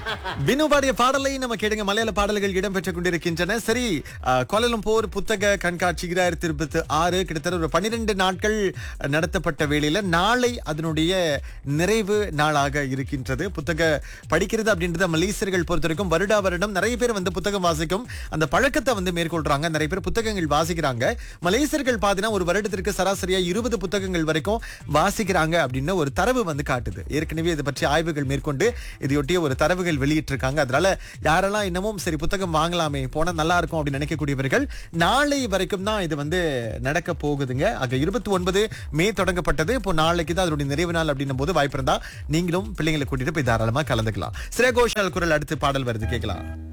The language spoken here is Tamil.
வினுபாடிய பாடலை நம்ம கேடுங்க மலையாள பாடல்கள் இடம்பெற்றுக் கொண்டிருக்கின்றன சரி அஹ், கோலாலம்பூர் புத்தக கண்காட்சி இரண்டாயிரத்தி இருபத்தி ஆறு கிட்டத்தட்ட ஒரு பன்னிரெண்டு நாட்கள் நடத்தப்பட்ட வேளையில நாளை அதனுடைய நிறைவு நாளாக இருக்கின்றது புத்தக படிக்கிறது அப்படின்றத மலேசியர்கள் பொறுத்த வரைக்கும் வருடா வருடம் நிறைய பேர் வந்து புத்தகம் வாசிக்கும் அந்த பழக்கத்தை வந்து மேற்கொள்றாங்க நிறைய பேர் புத்தகங்கள் வாசிக்கிறாங்க மலேசியர்கள் பாத்தீங்கன்னா ஒரு வருடத்திற்கு சராசரியா இருபது புத்தகங்கள் வரைக்கும் வாசிக்கிறாங்க அப்படின்னு ஒரு தரவு வந்து காட்டுது ஏற்கனவே இதை பற்றி ஆய்வுகள் மேற்கொண்டு இதையொட்டிய ஒரு தரவுகள் வெளியிட்டிருக்காங்க அதனால யாரெல்லாம் இன்னமும் சரி புத்தகம் வாங்கலாமே போனா நல்லா இருக்கும் அப்படின்னு நினைக்கக்கூடியவர்கள் நாளை வரைக்கும் தான் இது வந்து நடக்க போகுதுங்க ஆக இருபத்தி ஒன்பது மே தொடங்கப்பட்டது இப்போ நாளைக்கு தான் அதனுடைய நிறைவு நாள் அப்படின்னும் போது வாய்ப்பு இருந்தா நீங்களும் பிள்ளைங்களை கூட்டிட்டு போய் தாராளமா கலந்துக்கலாம் சிரே கோஷால் குரல் அடுத்து பாடல் வருது கேட்கலாம்